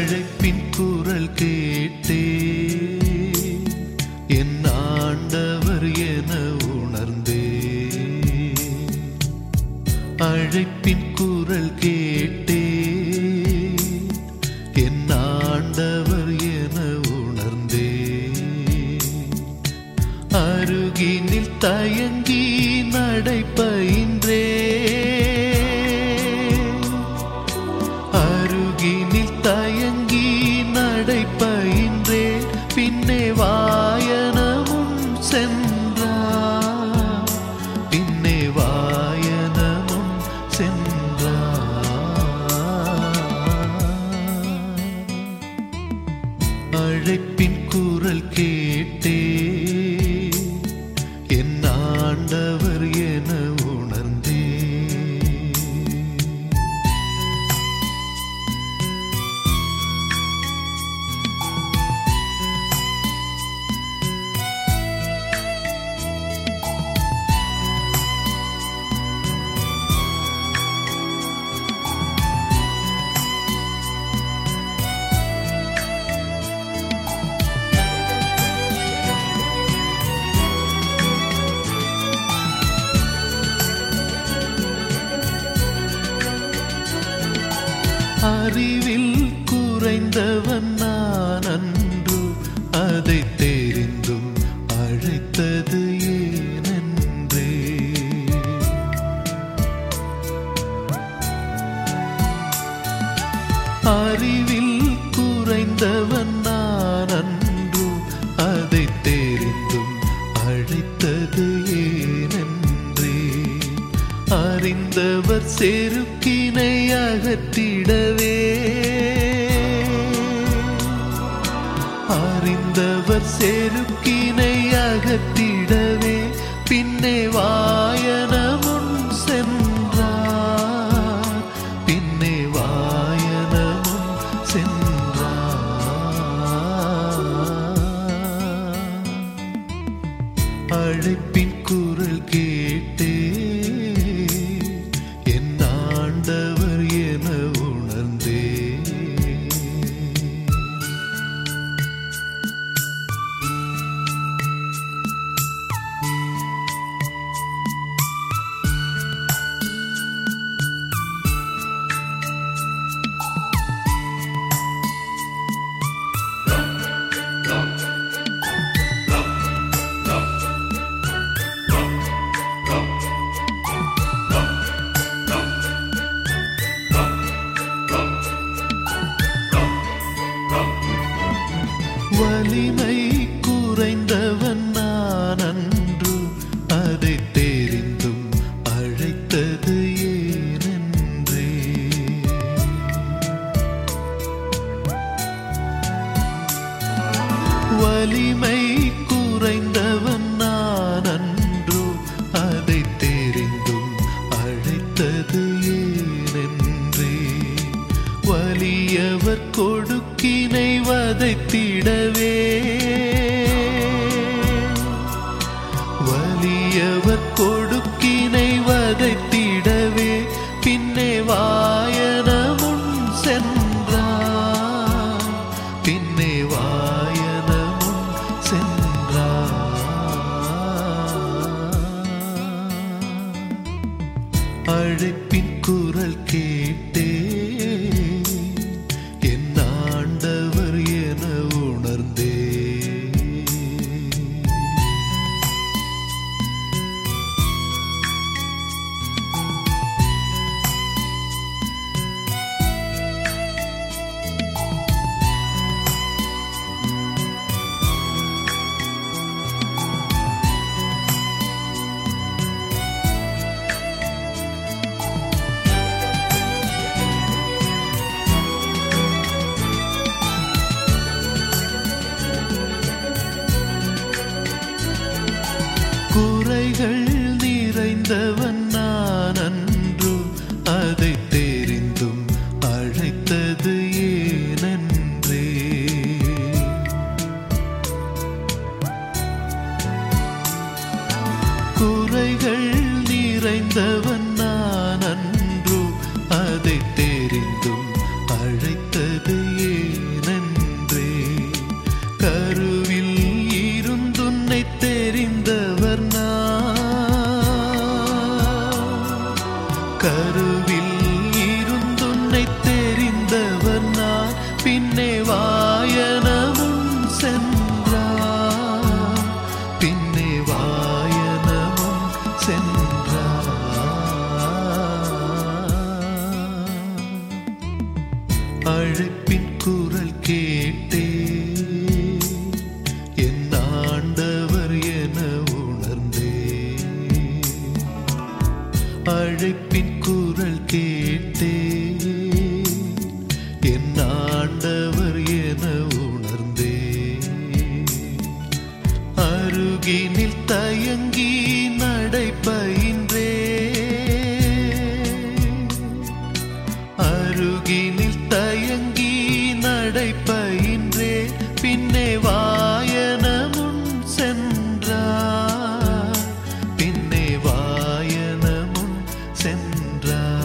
அழைப்பின் குரல் கேட்டே என் ஆண்டவர் என உணர்ந்தே அழைப்பின் குரல் கேட்டே என் ஆண்டவர் என உணர்ந்தே அருகினில் தயங்கி நடைபயின்றே அருகினில் தயங்கி நடைபயின்றே பின்னே வாயனமும் சென்றார் பின்னே வாயனமும் சென்றார் அழைப்பின் குரல் கேட்டே என் ஆண்டவர் என உணர்ந்தே அறிவில் குறைந்தவன் நான் அன்று அதை தெரிந்தும் அழைத்தது ஏனென்றே அறிவில் குறைந்தவன் நான் அன்று அதை தெரிந்தும் அழைத்தது ஏனென்றே அறிந்தவர் செருக்கினை அகற்றிடவே அறிந்தவர் செருக்கினை அகற்றிடவே பின்னே வாயனமுன் சென்றார் பின்னே வாயனமும் சென்றார் அழைப்பின் குரல் கேட்டே என் ஆண்டவர் என உணர்ந்தே வலிமை குறைந்தவன் நான் அன்று அதை தெரிந்தும் அழைத்தது ஏனென்றே வலிமை குறைந்தவன் நான் அன்று அதை தெரிந்தும் அழைத்தது ஏனென்றே வலியவர் கொடுக்கினை வதைத்திடவே வலியவர் கொடுக்கினை வதைத்திடவே பின்னே வாயனமுன் சென்றார் பின்னே வாயனமுன் சென்றார் அழைப்பின் குரல் கேட்டே என் ஆண்டவர் என உணர்ந்தே கருவில் இருந்துன்னை தெரிந்தவர் நான் பின்னே வாயனமும் சென்றார் பின்னே வாயனமும் சென்றார் அழைப்பின் குரல் கேட்டே என் ஆண்டவர் என உணர்ந்தே அழைப்பின் குரல் கேட்டே என் ஆண்டவர் என உணர்ந்தே அருகினில் தயங்கி நடைபயின்றே அருகினில் தயங்கி நடைபயின்றே பின்னே வாயனமுன் சென்றார் பின்னே வாயனமுன் சென்றார்